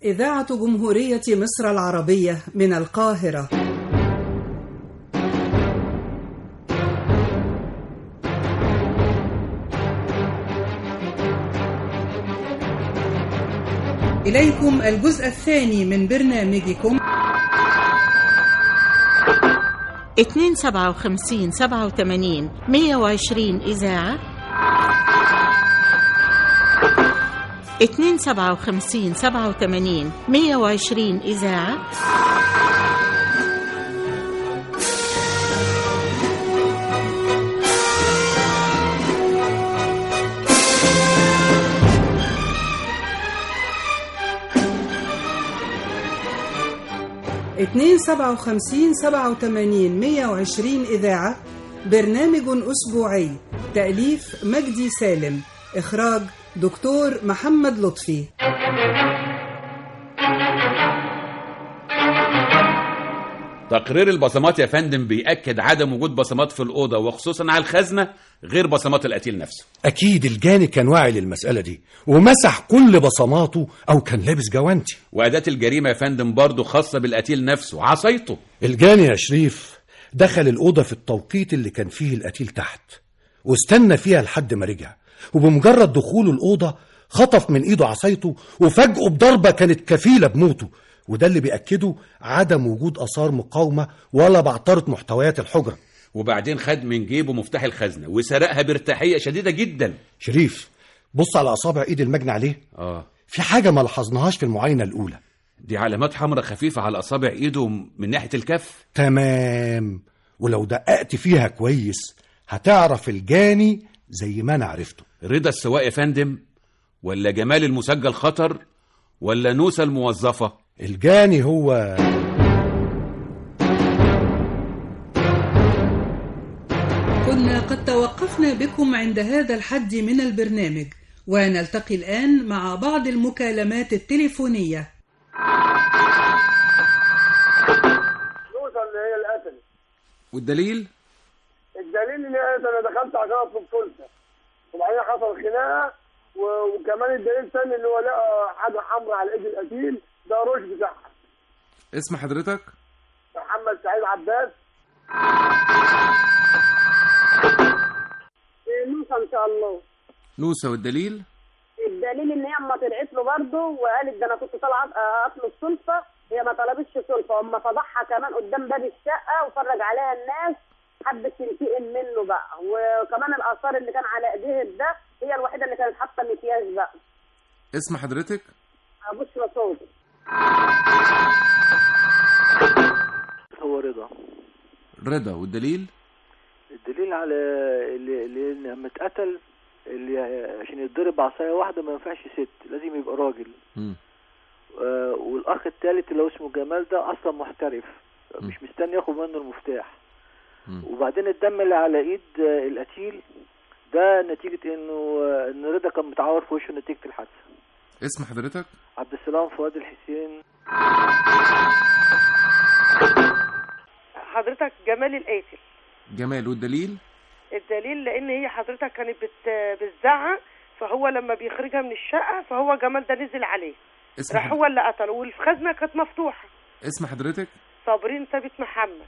إذاعة جمهورية مصر العربية من القاهرة إليكم الجزء الثاني من برنامجكم 257 87 120 إذاعة 257 87 120 إذاعة اتنين سبعة وخمسين سبعة وتمانين مية وعشرين إذاعة برنامج أسبوعي تأليف مجدي سالم إخراج دكتور محمد لطفي تقرير البصمات يا فندم بيأكد عدم وجود بصمات في الأوضة وخصوصا على الخزنة غير بصمات القتيل نفسه أكيد الجاني كان واعي للمسألة دي ومسح كل بصماته أو كان لابس جوانتي وأداة الجريمة يا فندم برضه خاصة بالقتيل نفسه عصايته الجاني يا شريف دخل الأوضة في التوقيت اللي كان فيه القتيل تحت واستنى فيها لحد ما رجع وبمجرد دخوله الأوضة خطف من إيده عصايته وفاجئه بضربة كانت كفيلة بموته وده اللي بيأكده عدم وجود آثار مقاومة ولا بعترة محتويات الحجرة وبعدين خد من جيبه مفتاح الخزنة وسرقها بارتاحية شديدة جدا شريف بص على أصابع إيد المجني عليه آه في حاجة ما لاحظناهاش في المعاينة الأولى دي علامات حمراء خفيفة على أصابع إيده من ناحية الكف تمام ولو دققت فيها كويس هتعرف الجاني زي ما أنا عرفته رضا السواق يا فندم ولا جمال المسجل خطر ولا نوسة الموظفة الجاني هو كنا قد توقفنا بكم عند هذا الحد من البرنامج ونلتقي الآن مع بعض المكالمات التليفونية نوصل اللي هي القتل والدليل الدليل ان انا دخلت عشان اطلب سلطه وبعدين حصل خناقه و- وكمان الدليل الثاني اللي هو لقى حاجه حمراء على ايد القتيل ده روش بتاعها اسم حضرتك محمد سعيد عباس نوصل ان شاء الله نوسة والدليل الدليل ان هي اما طلعت له برضه وقالت ده انا كنت طالعه أ- اطلب سلفه هي ما طلبتش سلفه اما فضحها كمان قدام باب الشقه وفرج عليها الناس حبت تنتقم منه بقى وكمان الاثار اللي كان على ايديه ده هي الوحيده اللي كانت حاطه مكياج بقى اسم حضرتك بشرى صوتي هو رضا رضا والدليل الدليل على اللي, اللي لما اتقتل اللي عشان يتضرب بعصايه واحده ما ينفعش ست لازم يبقى راجل مم. آه والاخ الثالث اللي هو اسمه جمال ده اصلا محترف مم. مش مستني ياخد منه المفتاح مم. وبعدين الدم اللي على ايد آه، القتيل ده نتيجه انه آه، ان رضا كان متعور في وشه نتيجه الحادثه اسم حضرتك عبد السلام فؤاد الحسين حضرتك جمال القاتل جمال والدليل الدليل لان هي حضرتك كانت بت... بتزعق فهو لما بيخرجها من الشقه فهو جمال ده نزل عليه اسم راح حضرتك هو اللي قتله والخزنه كانت مفتوحه اسم حضرتك صابرين ثابت محمد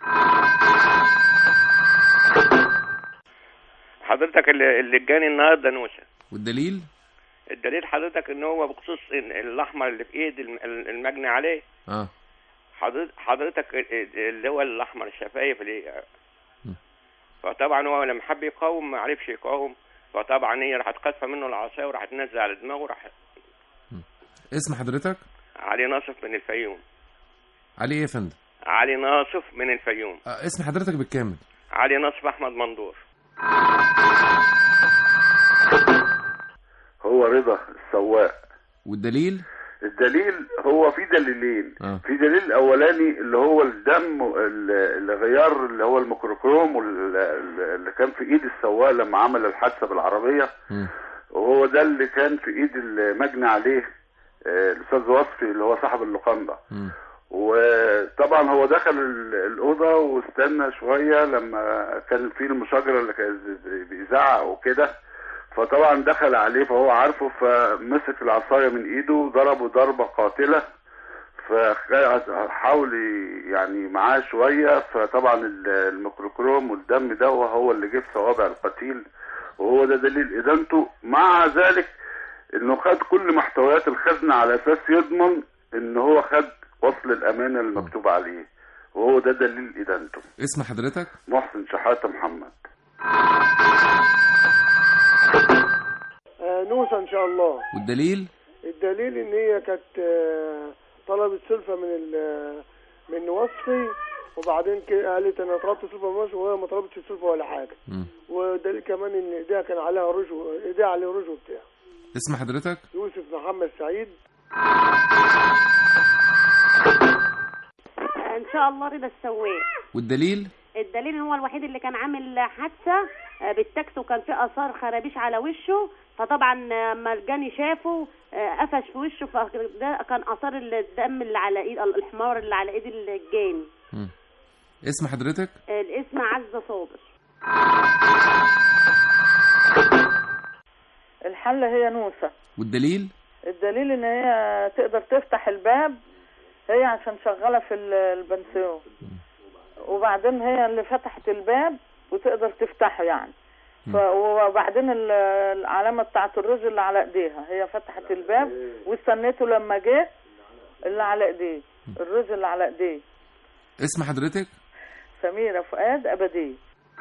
حضرتك اللي اللي جاني النهارده نوسه والدليل الدليل حضرتك ان هو بخصوص إن الاحمر اللي في ايد الم- المجني عليه اه حضرتك حضرتك اللي هو الاحمر الشفايف اللي م. فطبعا هو لما حب يقاوم ما عرفش يقاوم فطبعا هي راحت قاذفه منه العصايه وراحت نازله على دماغه راح اسم حضرتك علي ناصف من الفيوم علي ايه يا فندم علي ناصف من الفيوم آه اسم حضرتك بالكامل علي ناصف احمد مندور هو رضا السواق والدليل الدليل هو في دليلين آه. في دليل اولاني اللي هو الدم ال- اللي غيار اللي هو الميكروكروم وال- اللي كان في ايد السواق لما عمل الحادثه بالعربيه مم. وهو ده اللي كان في ايد المجني عليه آه، الاستاذ وصفي اللي هو صاحب اللقندة مم. وطبعا هو دخل ال- الاوضه واستنى شويه لما كان في المشاجره اللي كان بيزعق وكده فطبعا دخل عليه فهو عارفه فمسك العصايه من ايده ضربه ضربه قاتله فحاول يعني معاه شويه فطبعا ال- الميكروكروم والدم ده هو اللي جه في صوابع القتيل وهو ده دليل ادانته مع ذلك انه خد كل محتويات الخزنه على اساس يضمن ان هو خد وصل الامانه المكتوب عليه وهو ده دليل ادانته اسم حضرتك محسن شحاته محمد آه، نوسة ان شاء الله والدليل الدليل ان هي كانت آه، طلبت سلفة من ال- من وصفي وبعدين كده قالت انا طلبت سلفة من وصفي وهي ما طلبتش سلفة ولا حاجة مم. ودليل كمان ان ايديها كان عليها رجو ايديها عليه رجو بتاع اسم حضرتك يوسف محمد سعيد ان شاء الله رضا السواق والدليل الدليل هو الوحيد اللي كان عامل حادثه آه، بالتاكس وكان في اثار خرابيش على وشه فطبعا آه، لما الجاني شافه آه، قفش في وشه فده كان اثار الدم اللي على ايد الحمار اللي على ايد الجاني مم. اسم حضرتك آه، الاسم عزه صابر الحل هي نوسة والدليل الدليل ان هي تقدر تفتح الباب هي عشان شغالة في ال- البنسيون وبعدين هي اللي فتحت الباب وتقدر تفتحه يعني ف... وبعدين ال- العلامة بتاعت الرز اللي على ايديها هي فتحت الباب واستنيته لما جه اللي على ايديه الرز اللي على ايديه اسم حضرتك سميرة فؤاد أبدية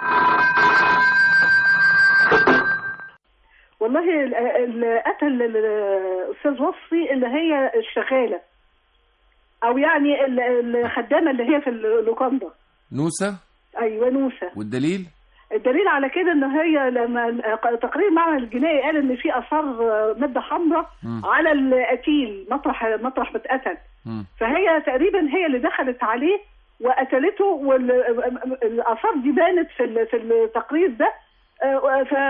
والله ال- اللي قتل الاستاذ وصفي اللي هي الشغاله او يعني ال- الخدامه اللي هي في اللوكاندا نوسة ايوه نوسه والدليل الدليل على كده ان هي لما تقرير المعمل الجنائي قال ان في اثار ماده حمراء مم. على القتيل مطرح مطرح ما اتقتل مم. فهي تقريبا هي اللي دخلت عليه وقتلته والاثار دي بانت في ال- في التقرير ده آه، ف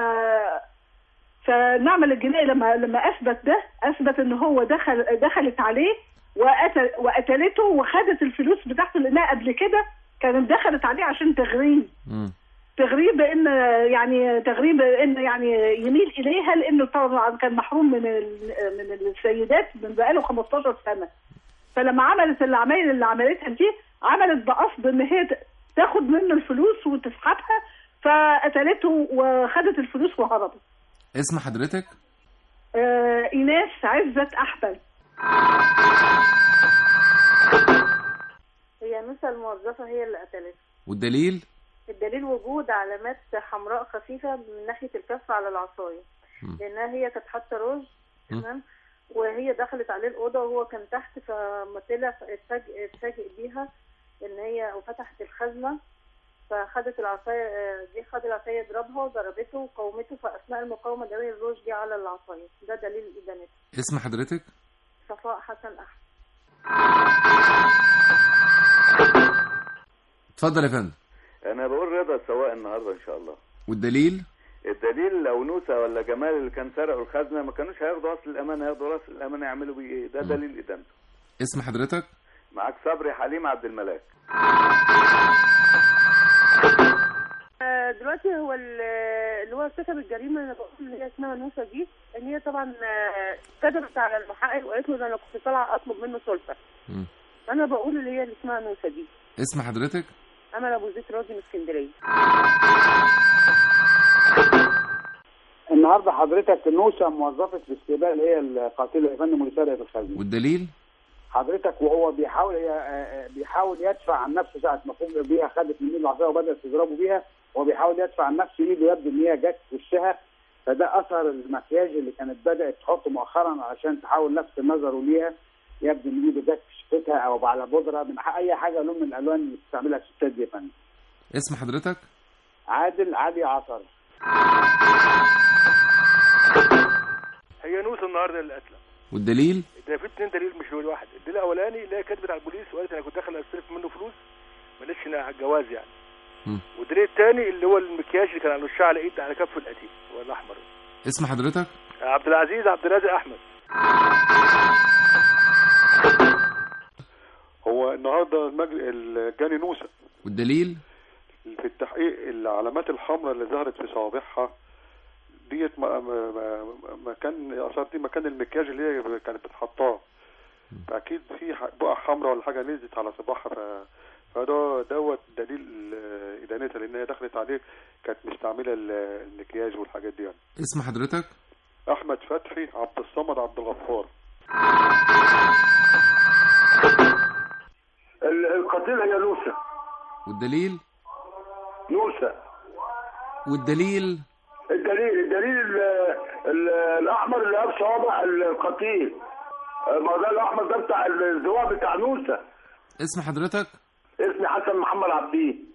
فالمعمل الجنائي لما لما اثبت ده اثبت ان هو دخل دخلت عليه وقتل وقتلته وخدت الفلوس بتاعته لانها قبل كده كانت دخلت عليه عشان تغريب مم. تغريب بان يعني تغريب بان يعني يميل اليها لانه طبعا كان محروم من ال- من السيدات من بقاله 15 سنه فلما عملت العمايل اللي عملتها دي عملت بقصد ان هي ت- تاخد منه الفلوس وتسحبها فقتلته وخدت الفلوس وهربت اسم حضرتك آه ايناس عزت احمد هي نوسة الموظفة هي اللي قتلته والدليل الدليل وجود علامات حمراء خفيفة من ناحية الكف على العصاية مم. لأنها هي كانت حاطة رز مم. تمام وهي دخلت عليه الأوضة وهو كان تحت فما طلع اتفاجئ اتفاجئ بيها إن هي وفتحت الخزنة فخدت العصاية آه، دي خد العصاية ضربها وضربته وقومته فأثناء المقاومة ده الروج جه على العصاية ده دليل إدانته اسم حضرتك صفاء حسن أحمد اتفضل يا فندم انا بقول رضا السواق النهارده ان شاء الله والدليل الدليل لو نوسه ولا جمال اللي كان سرقوا الخزنه ما كانوش هياخدوا اصل الامانه هياخدوا راس الامانه يعملوا بيه ايه ده دليل ادانته اسم حضرتك معاك صبري حليم عبد الملاك آه، دلوقتي هو ال- اللي هو ارتكب الجريمه اللي بقول اللي هي اسمها نوسه دي ان هي طبعا آه، كذبت على المحقق وقالت له ده انا كنت طالعه اطلب منه سلفه مم. انا بقول اللي هي اللي اسمها نوسه دي اسم حضرتك امل ابو زيد راضي من اسكندريه النهارده حضرتك نوسه موظفه الاستقبال هي القاتله يا فندم اللي سرقت الخزنه والدليل حضرتك وهو بيحاول ي- آه، بيحاول يدفع عن نفسه ساعه ما فوق بيها خدت من ايده العصايه وبدات تضربه بيها وهو بيحاول يدفع عن نفسه ايده يبدو ان هي جت في وشها فده اثر المكياج اللي كانت بدات تحطه مؤخرا علشان تحاول لفت نظره ليها يبدو ان ايده جت في شفتها او على بودره من ح- اي حاجه لون من الالوان اللي بتستعملها الستات دي يا فندم اسم حضرتك عادل علي عصر هي نوسه النهارده اللي قاتله والدليل ده في اتنين دليل مش دليل واحد الدليل الاولاني اللي هي كاتبه على البوليس وقالت انا كنت داخل استلف منه فلوس ماليش على الجواز يعني مم. والدليل الثاني اللي هو المكياج اللي كان على وشها على ايد على كف القتيل هو الاحمر اسم حضرتك عبد العزيز عبد الرازق احمد هو النهارده المجل... الجاني نوسه والدليل في التحقيق العلامات الحمراء اللي ظهرت في صوابعها ديت م- م- م- مكان الاثار دي مكان المكياج اللي هي كانت بتحطاه فاكيد في ح- بقع حمراء ولا حاجه نزلت على صباعها ف فده دوت دليل ال- ادانتها لان هي دخلت عليه كانت مستعمله ال- المكياج والحاجات دي يعني اسم حضرتك احمد فتحي عبد الصمد عبد الغفار ال- القتيل هي نوسه والدليل نوسه والدليل الدليل الدليل ال ال الاحمر اللي قاب صوابع القتيل ما ده الاحمر ده بتاع الزواج بتاع نوسه اسم حضرتك اسمي حسن محمد عبدين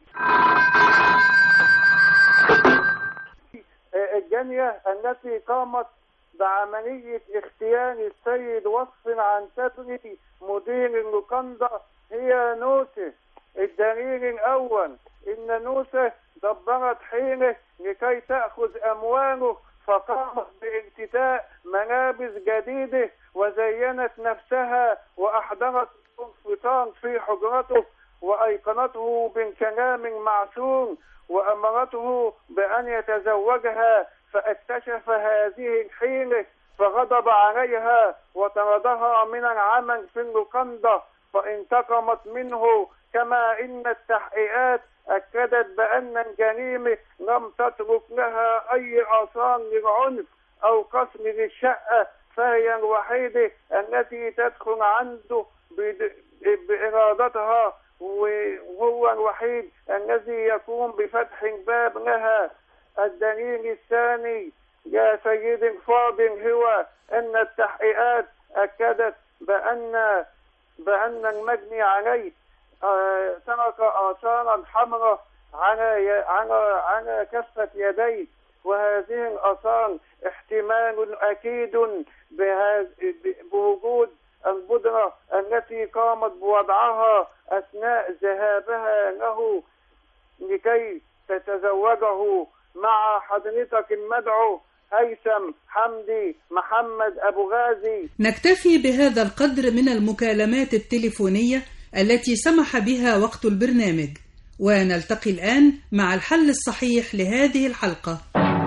الجانية التي قامت بعملية اختيان السيد وصف عنتبري مدير اللوكاندا هي نوسة الدليل الأول إن نوسة دبرت حيله لكي تأخذ أمواله فقامت بارتداء ملابس جديدة وزينت نفسها وأحضرت الفطار في حجرته وأيقنته بكلام معسول وأمرته بأن يتزوجها فاكتشف هذه الحيلة فغضب عليها وطردها من العمل في اللوكاندا فانتقمت منه كما إن التحقيقات أكدت بأن الجريمة لم تترك لها أي آثار للعنف أو قسم للشقة فهي الوحيدة التي تدخل عنده بد- بإرادتها وهو الوحيد الذي يقوم بفتح الباب لها الدليل الثاني يا سيدي الفاضل هو أن التحقيقات أكدت بأن بأن المجني عليه آه، ترك آثارا حمراء على ي- على على كفة يديه وهذه الآثار احتمال أكيد بهذا بوجود البودرة التي قامت بوضعها أثناء ذهابها له لكي تتزوجه مع حضرتك المدعو هيثم حمدي محمد أبو غازي نكتفي بهذا القدر من المكالمات التليفونية التي سمح بها وقت البرنامج ونلتقي الآن مع الحل الصحيح لهذه الحلقة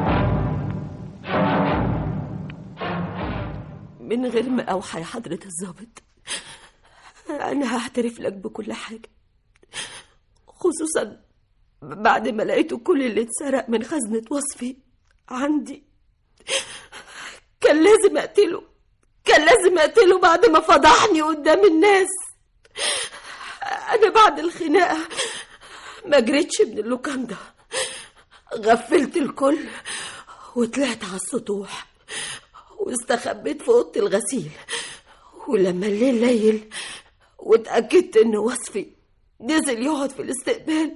من غير ما أوحى يا حضرة الضابط أنا هعترف لك بكل حاجة خصوصا بعد ما لقيت كل اللي اتسرق من خزنة وصفي عندي كان لازم أقتله كان لازم أقتله بعد ما فضحني قدام الناس أنا بعد الخناقة ما جريتش من اللوكاندا غفلت الكل وطلعت على السطوح واستخبيت في اوضه الغسيل ولما الليل ليل واتاكدت ان وصفي نزل يقعد في الاستقبال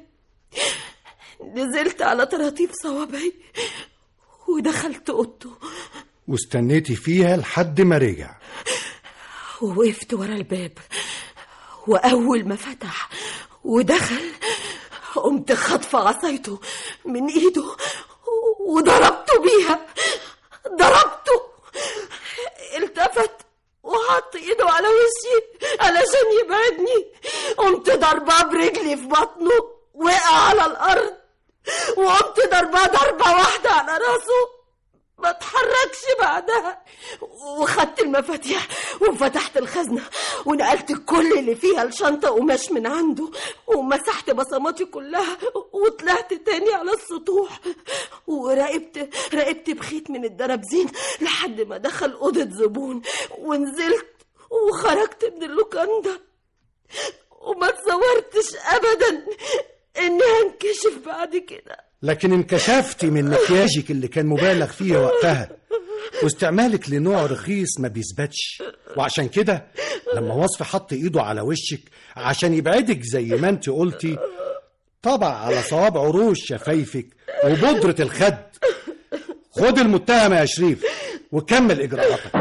نزلت على طراطيف صوابعي ودخلت اوضته واستنيتي فيها لحد ما رجع ووقفت ورا الباب واول ما فتح ودخل قمت خاطفه عصايته من ايده وضربته بيها ضربته التفت وحط ايده على وشي علشان يبعدني قمت ضرباه برجلي في بطنه وقع على الارض وقمت ضرباه ضربه واحده على راسه ما اتحركش بعدها وخدت المفاتيح وفتحت الخزنة ونقلت كل اللي فيها الشنطة قماش من عنده ومسحت بصماتي كلها وطلعت تاني على السطوح وراقبت راقبت بخيط من الدرابزين لحد ما دخل أوضة زبون ونزلت وخرجت من اللوكاندا وما تصورتش أبدا إني هنكشف بعد كده لكن انكشفتي من مكياجك اللي كان مبالغ فيه وقتها واستعمالك لنوع رخيص ما بيثبتش وعشان كده لما وصفي حط ايده على وشك عشان يبعدك زي ما انت قلتي طبع على صوابع روش شفايفك وبودرة الخد خد المتهم يا شريف وكمل اجراءاتك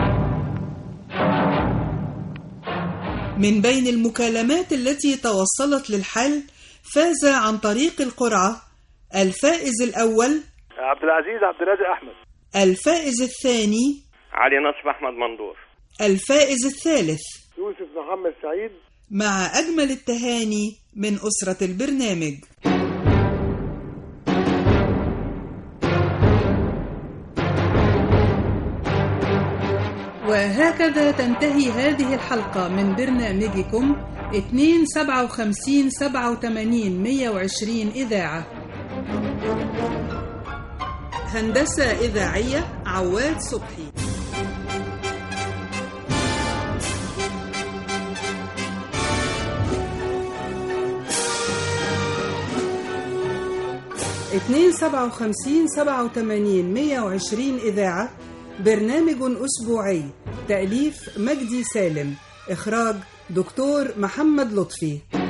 من بين المكالمات التي توصلت للحل فاز عن طريق القرعة الفائز الأول عبد العزيز عبد الرازق احمد الفائز الثاني علي نصف احمد مندور الفائز الثالث يوسف محمد سعيد مع أجمل التهاني من أسرة البرنامج وهكذا تنتهي هذه الحلقة من برنامجكم 257 87 120 إذاعة هندسة إذاعية عواد صبحي اتنين سبعة وخمسين سبعة وتمانين مية وعشرين إذاعة برنامج أسبوعي تأليف مجدي سالم إخراج دكتور محمد لطفي